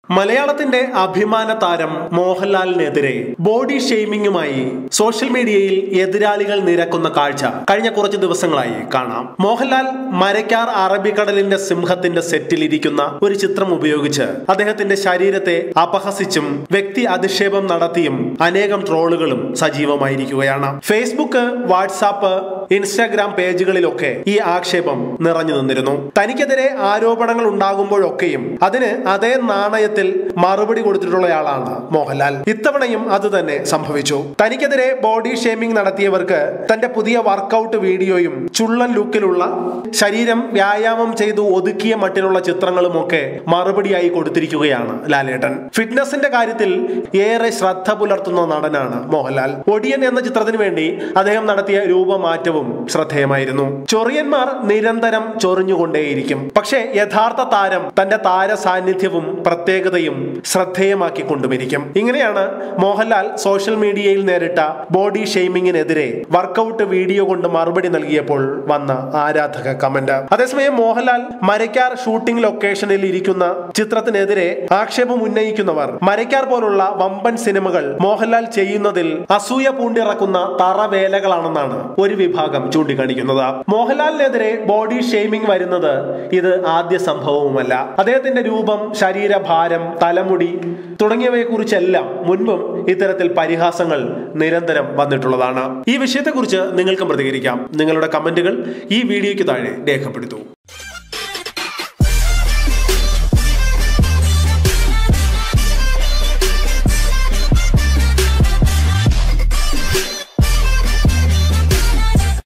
മലയാളത്തിന്റെ അഭിമാന താരം മോഹൻലാലിനെതിരെ ബോഡി ഷെയ്മിങ്ങുമായി സോഷ്യൽ മീഡിയയിൽ എതിരാളികൾ നിരക്കുന്ന കാഴ്ച കഴിഞ്ഞ കുറച്ച് ദിവസങ്ങളായി കാണാം മോഹൻലാൽ മരക്കാർ അറബിക്കടലിന്റെ സിംഹത്തിന്റെ സെറ്റിൽ ഇരിക്കുന്ന ഒരു ചിത്രം ഉപയോഗിച്ച് അദ്ദേഹത്തിന്റെ ശരീരത്തെ അപഹസിച്ചും വ്യക്തി അധിക്ഷേപം നടത്തിയും അനേകം ട്രോളുകളും സജീവമായിരിക്കുകയാണ് ഫേസ്ബുക്ക് വാട്സാപ്പ് ഇൻസ്റ്റാഗ്രാം പേജുകളിലൊക്കെ ഈ ആക്ഷേപം നിറഞ്ഞു നിന്നിരുന്നു തനിക്കെതിരെ ആരോപണങ്ങൾ ഉണ്ടാകുമ്പോഴൊക്കെയും അതിന് അതേ നാണയത്തിൽ മറുപടി കൊടുത്തിട്ടുള്ളയാളാണ് മോഹൻലാൽ ഇത്തവണയും അത് തന്നെ സംഭവിച്ചു തനിക്കെതിരെ ബോഡി ഷേമിംഗ് നടത്തിയവർക്ക് തന്റെ പുതിയ വർക്കൗട്ട് വീഡിയോയും ചുള്ളൻ ലുക്കിലുള്ള ശരീരം വ്യായാമം ചെയ്തു ഒതുക്കിയ മട്ടിലുള്ള ചിത്രങ്ങളും ഒക്കെ മറുപടിയായി കൊടുത്തിരിക്കുകയാണ് ലാലേട്ടൻ ഫിറ്റ്നസിന്റെ കാര്യത്തിൽ ഏറെ ശ്രദ്ധ പുലർത്തുന്ന നടനാണ് മോഹൻലാൽ ഒടിയൻ എന്ന ചിത്രത്തിന് വേണ്ടി അദ്ദേഹം നടത്തിയ രൂപമാറ്റവും ശ്രദ്ധേയമായിരുന്നു ചൊറിയന്മാർ നിരന്തരം ചൊറിഞ്ഞുകൊണ്ടേയിരിക്കും പക്ഷേ യഥാർത്ഥ താരം തന്റെ താര സാന്നിധ്യവും പ്രത്യേകതയും ശ്രദ്ധേയമാക്കിക്കൊണ്ടുമിരിക്കും ഇങ്ങനെയാണ് മോഹൻലാൽ സോഷ്യൽ മീഡിയയിൽ നേരിട്ട ബോഡി ഷെയ്മിങ്ങിനെതിരെ വർക്കൗട്ട് വീഡിയോ കൊണ്ട് മറുപടി നൽകിയപ്പോൾ വന്ന ആരാധക കമന്റ് അതേസമയം മോഹൻലാൽ മരക്കാർ ഷൂട്ടിംഗ് ലൊക്കേഷനിൽ ഇരിക്കുന്ന ചിത്രത്തിനെതിരെ ആക്ഷേപം ഉന്നയിക്കുന്നവർ മരക്കാർ പോലുള്ള വമ്പൻ സിനിമകൾ മോഹൻലാൽ ചെയ്യുന്നതിൽ അസൂയ പൂണ്ടിറക്കുന്ന തറവേലകളാണെന്നാണ് ഒരു വിഭാഗം ചൂണ്ടിക്കാണിക്കുന്നത് മോഹൻലാലിനെതിരെ ബോഡി ഷെയ്മിംഗ് വരുന്നത് ഇത് ആദ്യ സംഭവവുമല്ല അദ്ദേഹത്തിന്റെ രൂപം ശരീരഭാരം തലമുടി തുടങ്ങിയവയെ കുറിച്ചെല്ലാം മുൻപും ഇത്തരത്തിൽ പരിഹാസങ്ങൾ നിരന്തരം വന്നിട്ടുള്ളതാണ് ഈ വിഷയത്തെക്കുറിച്ച് നിങ്ങൾക്കും പ്രതികരിക്കാം നിങ്ങളുടെ കമന്റുകൾ ഈ വീഡിയോയ്ക്ക് താഴെ രേഖപ്പെടുത്തൂ